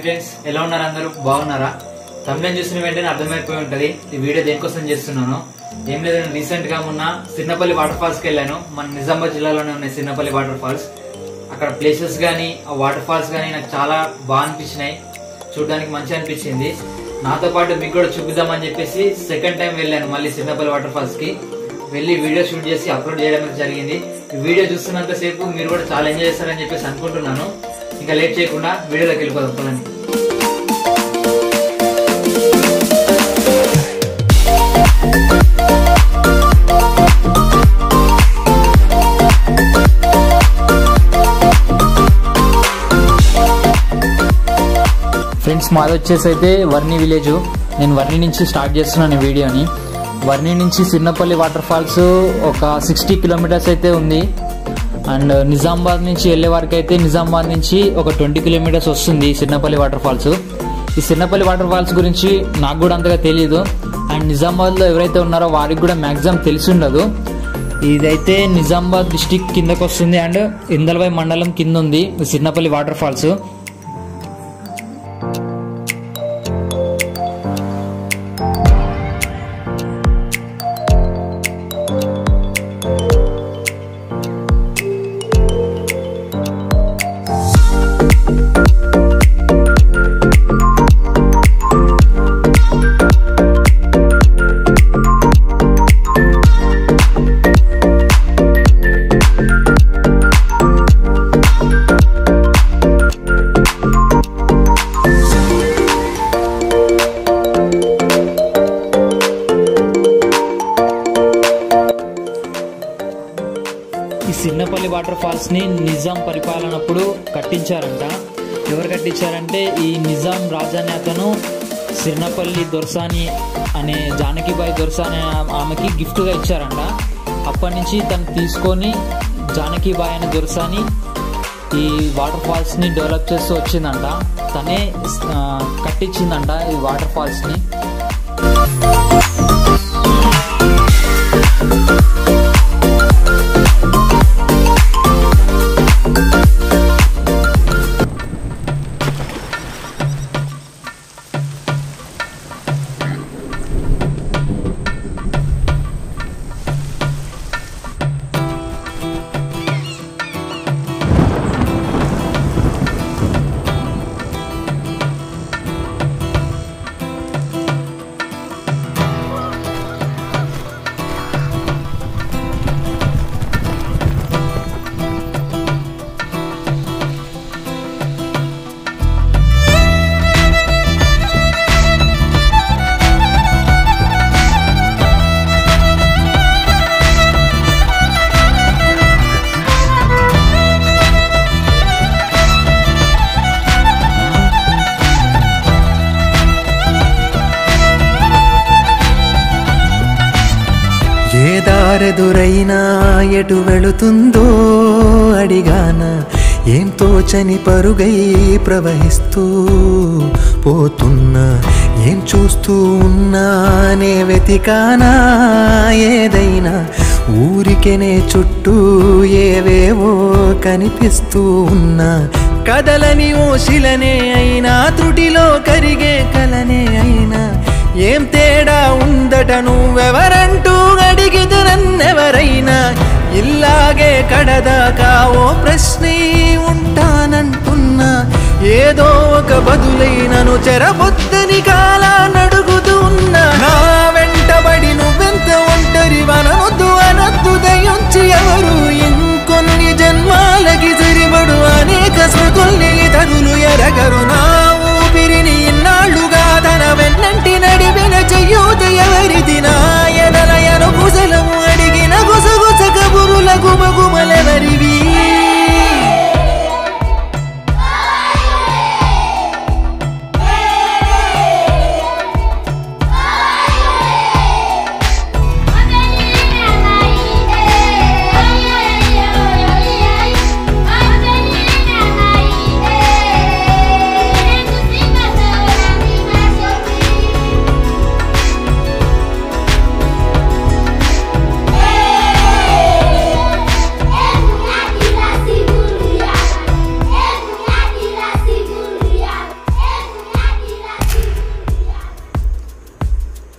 Friends ఎలా ఉన్నారు అందరూ బాగున్నారా తమిళం చూసిన వెంటనే అర్థమైపోయి ఉంటది ఈ వీడియో దేనికోసం చేస్తున్నాను ఏం లేదు నేను రీసెంట్ గా మొన్న సిన్నపల్లి వాటర్ ఫాల్స్ కి వెళ్ళాను మన నిజామాబాద్ జిల్లాలోనే ఉన్నాయి సిన్నపల్లి వాటర్ ఫాల్స్ అక్కడ ప్లేసెస్ గానీ ఆ వాటర్ ఫాల్స్ గానీ నాకు చాలా బాగా అనిపించినాయి చూడడానికి మంచిగా అనిపించింది నాతో పాటు మీకు కూడా చూపిద్దామని చెప్పేసి సెకండ్ టైం వెళ్ళాను మళ్ళీ సిన్నపల్లి వాటర్ ఫాల్స్ కి వెళ్ళి వీడియో షూట్ చేసి అప్లోడ్ చేయడం అయితే జరిగింది ఈ వీడియో చూస్తున్నంత సేపు మీరు కూడా చాలా ఎంజాయ్ చేస్తారని చెప్పేసి అనుకుంటున్నాను ఇంకా లేట్ చేయకుండా వీడియోలోకి వెళ్ళిపోదాం పదండి ఫ్రెండ్స్ మాది వచ్చేసి అయితే వర్ణి విలేజ్ నేను వర్ణి నుంచి స్టార్ట్ చేస్తున్నాను ఈ వీడియోని వర్ణి నుంచి సిన్నపల్లి వాటర్ ఫాల్స్ ఒక సిక్స్టీ కిలోమీటర్స్ అయితే ఉంది అండ్ నిజామాబాద్ నుంచి వెళ్ళే వరకు అయితే నిజామాబాద్ నుంచి ఒక ట్వంటీ కిలోమీటర్స్ వస్తుంది ఈ సిన్నపల్లి వాటర్ ఫాల్స్ ఈ సిన్నపల్లి వాటర్ ఫాల్స్ గురించి నాకు కూడా అంతగా తెలియదు అండ్ నిజామాబాద్లో ఎవరైతే ఉన్నారో వారికి కూడా మ్యాక్సిమం తెలిసి ఉండదు ఇదైతే నిజామాబాద్ డిస్టిక్ కిందకు వస్తుంది అండ్ ఇందల్వై మండలం కింద ఉంది ఈ సిన్నపల్లి వాటర్ ఫాల్స్ ఈ సిన్నపల్లి వాటర్ ఫాల్స్ ని నిజాం పరిపాలనప్పుడు కట్టించారంట ఎవరు కట్టించారంటే ఈ నిజాం రాజాని అతను సిరినపల్లి దొరసాని అనే జానకిబాయి దొరసాని ఆమెకి గిఫ్ట్గా ఇచ్చారంట అప్పటి నుంచి తను తీసుకొని జానకిబాయి అనే దొరసాని ఈ వాటర్ ఫాల్స్ ని డెవలప్ చేస్తూ వచ్చిందంట తనే ఆ, కట్టించిందంట ఈ వాటర్ ఫాల్స్ ని ఏ దారెదురైనా ఎటు వెళుతుందో అడిగాన ఏం తోచని పరుగై ప్రవహిస్తూ పోతున్నా ఏం చూస్తూ ఉన్నానే వెతికానా ఏదైనా ఊరికెనే చుట్టూ ఏవేవో కనిపిస్తూ ఉన్నా కదలని ఓ శిలనే అయినా త్రుటిలో కరిగే కలనే అయినా ఏం తేడా ఉందట నువ్వెవరంటూ అడిగిదు నన్నెవరైనా ఇల్లాగే కడదాకా ఓ ప్రశ్నే ఉంటానంటున్నా ఏదో ఒక బదులైనను చెరబొద్దని కాలా నడుగుతూ ఉన్నా నా వెంటబడి నువ్వెంత ఒంటరి వనొద్దు అనొద్దు దయించి ఎవరు ఇంకొన్ని జన్మాలకి సరిపడు అనేక స్మృతుల్ని ఇతరులు ఎరగరు నా ఊపిరిని ఇన్నాళ్ళుగా తన వెన్నంటి నడిపిన చెయ్యూత ఎవరిది నాయనలయను కుశలము అడిగిన గుసగుస కబురుల గుమగుమలెవరివి Thank you.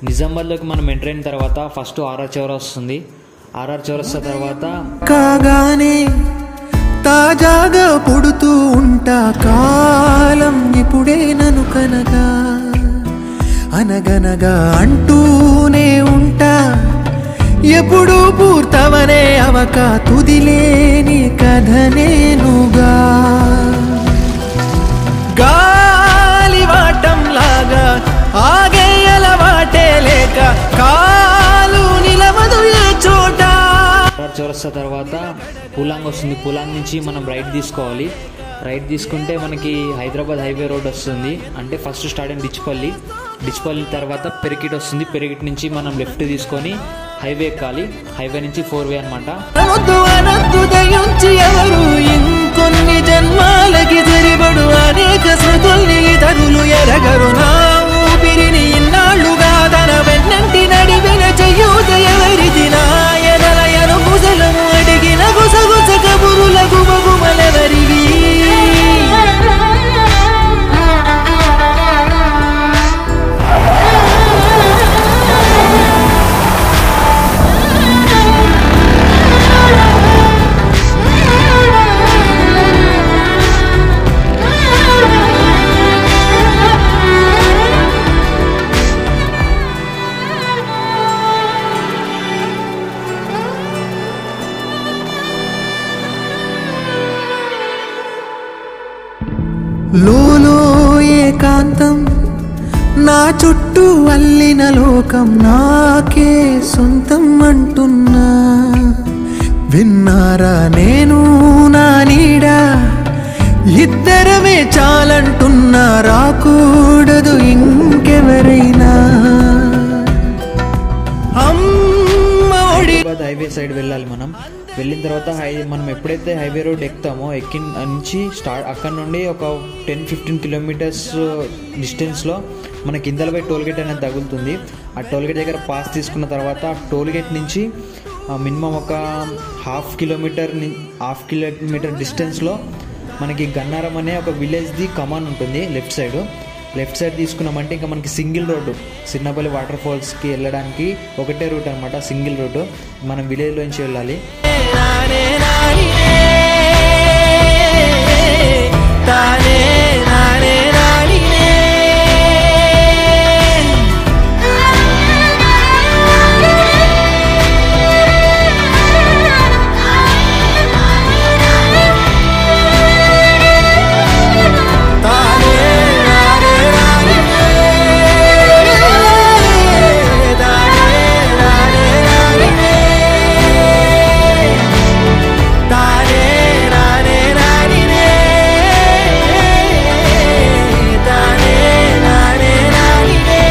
నిజామాబాద్లోకి మనం ఎంటర్ అయిన తర్వాత ఫస్ట్ ఆర్ఆర్ చౌర వస్తుంది ఆర్ఆర్ చౌరస్తా తర్వాత కాగానే తాజాగా పుడుతూ ఉంటా కాలం ఇప్పుడే నను కనగా అనగనగా అంటూనే ఉంటా ఎప్పుడు పూర్తవనే అవక తుదిలేని కథ నేనుగా గాలివాటంలాగా ఆగే అలవాటే లేక కాలు నిలవదు ఏ చోట ఆర్ఆర్ చౌరస్తా తర్వాత పూలాంగ్ వస్తుంది పూలాంగ్ నుంచి మనం రైట్ తీసుకోవాలి రైట్ తీసుకుంటే మనకి హైదరాబాద్ హైవే రోడ్ వస్తుంది అంటే ఫస్ట్ స్టార్ట్ అయిన డిచ్పల్లి డిచ్పల్లి తర్వాత పెరికిట్ వస్తుంది పెరికిట్ నుంచి మనం లెఫ్ట్ తీసుకొని హైవే ఎక్కాలి హైవే నుంచి ఫోర్ వే అనమాట అనొద్దు అనొద్దు దయించి ఎవరు ఇంకొన్ని జన్మాలకి సరిపడు అనేక శృతుల్ని ఇతరులు ఎరగరు నా ఊపిరిని ఇన్నాళ్ళుగా తన వెన్నంటి నడిపిన చెయ్యూత ఎవరిది నాయనలయను గుసలము అడిగిన గుసగుస కబురుల గుమగుమలెవరివి లోలో ఏకాంతం నా చుట్టూ అల్లిన లోకం నాకే సొంతం అంటున్నా విన్నారా నేను నా నీడా ఇద్దరమే చాలంటున్నా రాకూడదు ఇంకెవరైనా అమ్మ ఒడి హైదరాబాద్ హైవే సైడ్ వెళ్ళాలి మనం వెళ్ళిన తర్వాత హై మనం ఎప్పుడైతే హైవే రోడ్ ఎక్కుతామో ఎక్కిన నుంచి స్టార్ట్ అక్కడ నుండి ఒక టెన్ ఫిఫ్టీన్ కిలోమీటర్స్ డిస్టెన్స్లో మన కిందలపై టోల్ గేట్ అనేది తగులుతుంది ఆ టోల్ గేట్ దగ్గర పాస్ తీసుకున్న తర్వాత ఆ టోల్ గేట్ నుంచి మినిమం ఒక హాఫ్ కిలోమీటర్ ని- హాఫ్ కిలోమీటర్ డిస్టెన్స్లో మనకి గన్నారం అనే ఒక విలేజ్ది కమాన్ ఉంటుంది లెఫ్ట్ సైడ్ లెఫ్ట్ సైడ్ తీసుకున్నామంటే ఇంకా మనకి సింగిల్ రోడ్డు సిన్నపల్లి వాటర్ ఫాల్స్కి వెళ్ళడానికి ఒకటే రూట్ అనమాట సింగిల్ రూట్ మనం విలేజ్లోంచి వెళ్ళాలి నానే నానినే, తానే నానే నానినే. తానే నానే నానినే. తానే నానే నానినే. తానే నానే నానినే. తానే నానే నానినే.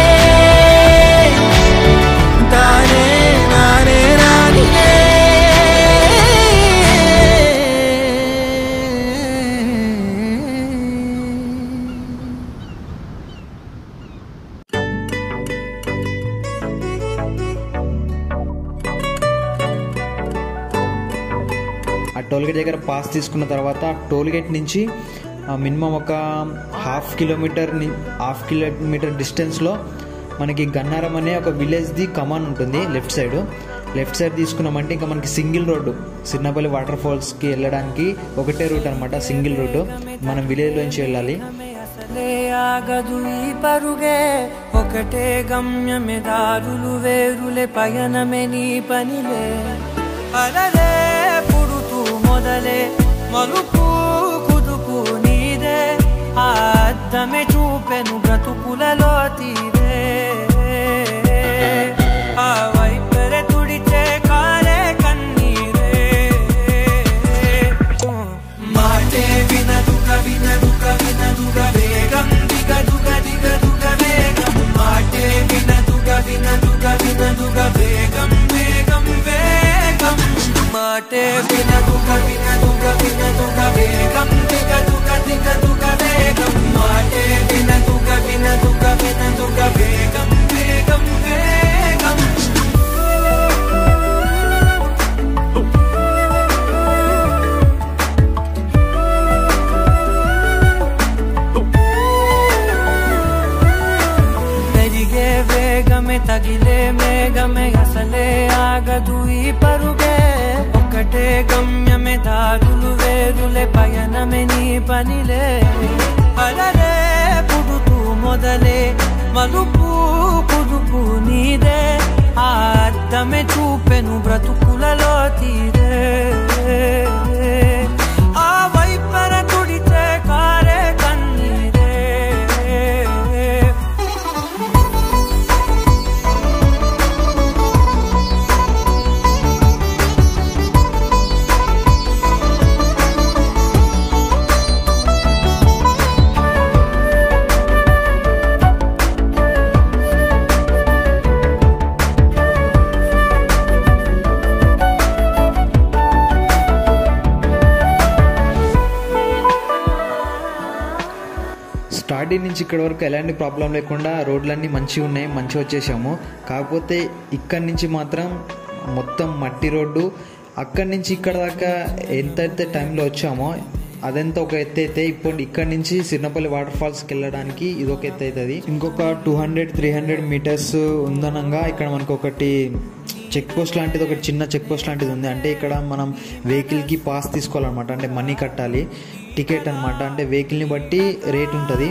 తానే నానే నానినే. ఆ టోల్ గేట్ దగ్గర పాస్ తీసుకున్న తర్వాత ఆ టోల్ గేట్ నుంచి మినిమం ఒక హాఫ్ కిలోమీటర్ ని- హాఫ్ కిలోమీటర్ డిస్టెన్స్లో మనకి గన్నారం అనే ఒక విలేజ్ది కమాన్ ఉంటుంది లెఫ్ట్ సైడ్ లెఫ్ట్ సైడ్ తీసుకున్నామంటే ఇంకా మనకి సింగిల్ రోడ్డు సిన్నపల్లి వాటర్ ఫాల్స్కి వెళ్ళడానికి ఒకటే రూట్ అనమాట సింగిల్ రూట్ మనం విలేజ్లోంచి వెళ్ళాలి అసలే ఆగదు ఈ పరుగే ఒకటే గమ్యమే దారులు వేరులే పయనమే నీ పనిలే అలలే పుడుతూ మొదలే మలుపు కుదుపు నీదే ఆ అద్దమే చూపెను బ్రతుకులలో తీరే ఆ వైపరే తుడిచే కాలే కన్నీరే మాటే వినదుగ వినదుగ వినదుగ వేగం దిగదుగ దిగదుగ వేగం మాటే వినదుగ వినదుగ వినదుగ వేగం వేగం వేగం మాటే వినదుగ వినదుగ వినదుగ వేగం దిగదుగ దిగదుగ వేగం మాటే వినదుగ వినదుగ వినదుగ తగిలే మేఘమే అసలే ఆగదు ఈ పరుగే ఒకటే గమ్యమే దారులు వేరులే పయనమే నీ పనిలే అలలే పుడుతూ మొదలే మలుపు కుదుపు నీదే ఆ అర్థమే చూపెను బ్రతుకులలో తీరే ఆ వైపర తుడితే కారే కన్నీరే స్టార్టింగ్ నుంచి ఇక్కడ వరకు ఎలాంటి ప్రాబ్లం లేకుండా రోడ్లన్నీ మంచిగా ఉన్నాయి మంచిగా వచ్చేసాము కాకపోతే ఇక్కడి నుంచి మాత్రం మొత్తం మట్టి రోడ్డు అక్కడి నుంచి ఇక్కడ దాకా ఎంతైతే టైంలో వచ్చామో అదంతా ఒక ఎత్తు అయితే ఇప్పుడు ఇక్కడ నుంచి సిరినపల్లి వాటర్ ఫాల్స్కి వెళ్ళడానికి ఇది ఒక ఎత్తు అవుతుంది ఇంకొక two hundred three hundred metres ఉందనంగా ఇక్కడ మనకు ఒకటి చెక్ పోస్ట్ లాంటిది ఒకటి చిన్న చెక్ పోస్ట్ లాంటిది ఉంది అంటే ఇక్కడ మనం వెహికల్కి పాస్ తీసుకోవాలన్నమాట అంటే మనీ కట్టాలి టికెట్ అనమాట అంటే వెహికల్ని బట్టి రేట్ ఉంటుంది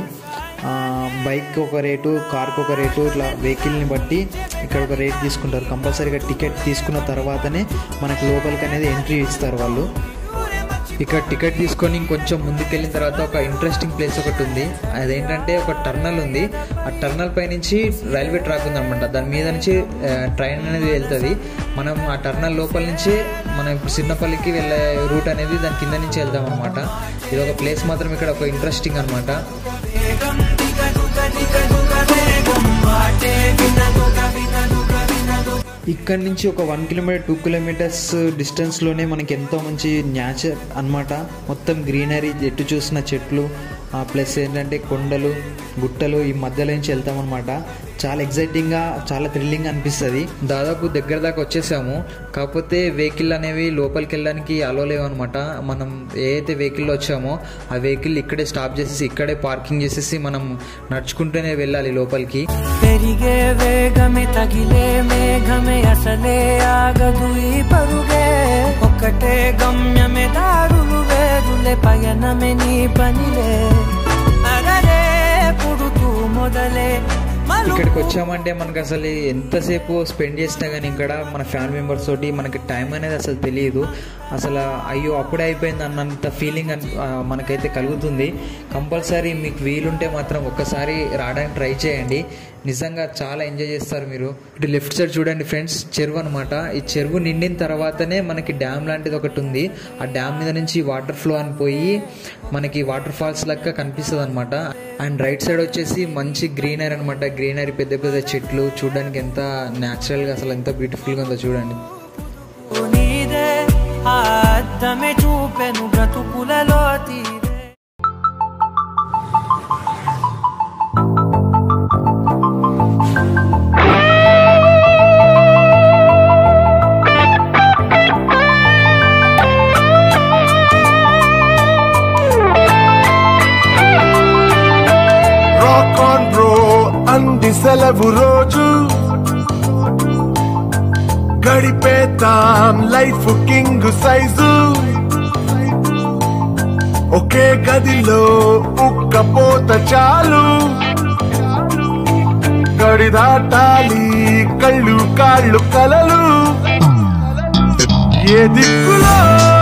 బైక్ ఒక రేటు కార్కి ఒక రేటు ఇట్లా వెహికల్ని బట్టి ఇక్కడ ఒక రేట్ తీసుకుంటారు కంపల్సరీగా టికెట్ తీసుకున్న తర్వాతనే మనకు లోపలికి అనేది ఎంట్రీ ఇస్తారు వాళ్ళు ఇక్కడ టికెట్ తీసుకొని ఇంకొంచెం ముందుకెళ్ళిన తర్వాత ఒక ఇంట్రెస్టింగ్ ప్లేస్ ఒకటి ఉంది అదేంటంటే ఒక టర్నల్ ఉంది ఆ టర్నల్ పై నుంచి రైల్వే ట్రాక్ ఉంది అనమాట దాని మీద నుంచి ఆ, ట్రైన్ అనేది వెళ్తుంది మనం ఆ టర్నల్ లోపల నుంచి మనం ఇప్పుడు చిన్నపల్లికి వెళ్ళే రూట్ అనేది దాని కింద నుంచి వెళ్తాం అనమాట ఇది ఒక ప్లేస్ మాత్రం ఇక్కడ ఒక ఇంట్రెస్టింగ్ అనమాట వేగం దిగదుగ దిగదుగ వేగం మాటే వినదుగ వినదుగ వినదుగ ఇక్కడ నుంచి ఒక వన్ కిలోమీటర్ టూ కిలోమీటర్స్ డిస్టెన్స్లోనే మనకి ఎంతో మంచి న్యాచర్ అన్నమాట మొత్తం గ్రీనరీ ఎటు చూసిన చెట్లు ప్లస్ ఏంటంటే కొండలు గుట్టలు ఈ మధ్యలో నుంచి వెళ్తామన్నమాట చాలా ఎగ్జైటింగ్గా చాలా థ్రిల్లింగ్ అనిపిస్తుంది దాదాపు దగ్గర దాకా వచ్చేసాము కాకపోతే వెహికల్ అనేవి లోపలికి వెళ్ళడానికి అలో లేవన్నమాట మనం ఏ అయితే వెహికల్లో వచ్చామో ఆ వెహికల్ ఇక్కడే స్టాప్ చేసేసి ఇక్కడే పార్కింగ్ చేసేసి మనం నడుచుకుంటూనే వెళ్ళాలి లోపలికి పెరిగే వేగమే తగిలే మేఘమే అసలే ఆగదు ఈ పరుగే ఒక్కటే గమ్యమే దారులు వేరులే పయనమే నీ పనిలే అరలే పుడుతూ మొదలే మలుపు ఇక్కడికి వచ్చామంటే మనకు అసలు ఎంతసేపు స్పెండ్ చేసినా కానీ ఇక్కడ మన ఫ్యామిలీ మెంబర్స్ తోటి మనకి టైం అనేది అసలు తెలియదు అసలు అయ్యో అప్పుడే అయిపోయింది అన్నంత ఫీలింగ్ అన్- ఆ, మనకైతే కలుగుతుంది కంపల్సరీ మీకు వీలుంటే మాత్రం ఒక్కసారి రావడానికి ట్రై చేయండి నిజంగా చాలా ఎంజాయ్ చేస్తారు మీరు ఇటు లెఫ్ట్ సైడ్ చూడండి ఫ్రెండ్స్ చెరువు అనమాట ఈ చెరువు నిండిన తర్వాతనే మనకి డ్యామ్ లాంటిది ఒకటి ఉంది ఆ డ్యామ్ మీద నుంచి వాటర్ ఫ్లో అని పోయి మనకి వాటర్ ఫాల్స్ లెక్క కనిపిస్తుంది అనమాట అండ్ రైట్ సైడ్ వచ్చేసి మంచి గ్రీనరీ అనమాట గ్రీనరీ పెద్ద పెద్ద చెట్లు చూడడానికి ఎంత న్యాచురల్గా అసలు ఎంత బ్యూటిఫుల్గా ఉందో చూడండి నీదే ఆ అద్దమే చూపెను బ్రతుకులలో తీరే రాక్ ఆన్ బ్రో అంది సెలవు రోజు గడిపేతాం లైఫ్ కింగ్ సైజు ఒకే గదిలో ఉక్కపోత చాలు గడి దాటాలి కళ్ళు కాళ్ళు కలలు ఏ దిక్కులో